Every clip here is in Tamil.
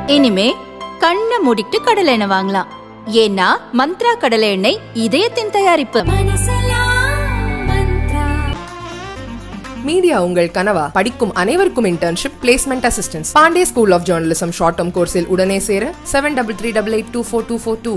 இனிமே கண்ணை மூடிட்டு கடலை எண்ணெய் வாங்கலாம் ஏன்னா மந்த்ரா கடலை எண்ணெய் இதயத்தின் தயாரிப்பு மீடியா உங்கள் கனவா படிக்கும் அனைவருக்கும் internship placement assistance Pandey school of journalism short term கோர்ஸில் உடனே சேர seven double three double eight two four two four two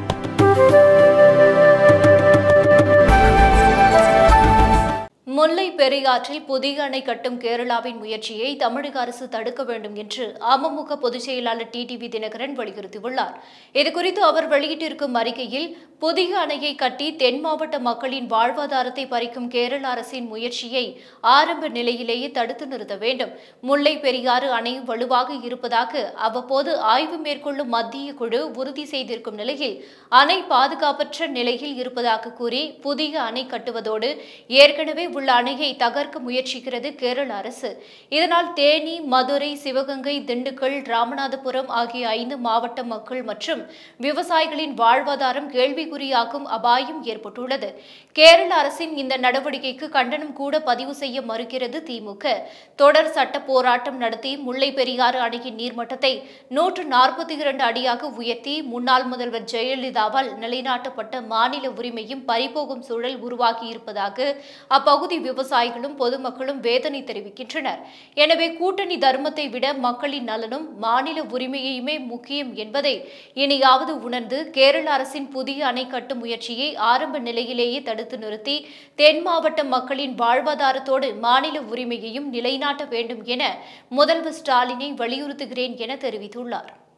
Mullai பெரியாற்றில் புதிய அணை கட்டும் கேரளாவின் முயற்சியை தமிழக அரசு தடுக்க வேண்டும் என்று அமமுக பொதுச் செயலாளர் டிடிவி தினகரன் வலியுறுத்தியுள்ளார் இதுகுறித்து அவர் வெளியிட்டிருக்கும் அறிக்கையில் புதிய அணையை கட்டி தென் மாவட்ட மக்களின் வாழ்வாதாரத்தை பறிக்கும் கேரள அரசின் முயற்சியை ஆரம்ப நிலையிலேயே தடுத்து நிறுத்த வேண்டும் முல்லை பெரியாறு அணை வலுவாக இருப்பதாக அவ்வப்போது ஆய்வு மேற்கொள்ளும் மத்திய குழு உறுதி செய்திருக்கும் நிலையில் அணை பாதுகாப்பற்ற நிலையில் இருப்பதாக கூறி புதிய அணை கட்டுவதோடு ஏற்கனவே உள்ள அணையை தகர்க்க முயற்சிக்கிறது கேரள அரசு இதனால் தேனி மதுரை சிவகங்கை திண்டுக்கல் ராமநாதபுரம் ஆகிய ஐந்து மாவட்ட மக்கள் மற்றும் விவசாயிகளின் வாழ்வாதாரம் கேள்விக்குறியாகும் அபாயம் ஏற்பட்டுள்ளது கேரள அரசின் இந்த நடவடிக்கைக்கு கண்டனம் கூட பதிவு செய்ய மறுக்கிறது திமுக தொடர் சட்ட போராட்டம் நடத்தி முல்லை பெரியாறு அணையின் நீர்மட்டத்தை நூற்று நாற்பத்தி இரண்டு அடியாக உயர்த்தி முன்னாள் முதல்வர் ஜெயலலிதாவால் நிலைநாட்டப்பட்ட மாநில உரிமையும் பறிபோகும் சூழல் உருவாகி இருப்பதாக அப்பகுதி விவசாயிகளும் பொதுமக்களும் வேதனை தெரிவிக்கின்றனர் எனவே கூட்டணி தர்மத்தை விட மக்களின் நலனும் மாநில உரிமையுமே முக்கியம் என்பதை இனியாவது உணர்ந்து கேரள அரசின் புதிய அணை கட்டும் முயற்சியை ஆரம்ப நிலையிலேயே தடுத்து நிறுத்தி தென் மாவட்ட மக்களின் வாழ்வாதாரத்தோடு மாநில உரிமையையும் நிலைநாட்ட வேண்டும் என முதல்வர் ஸ்டாலினை வலியுறுத்துகிறேன் என தெரிவித்துள்ளார்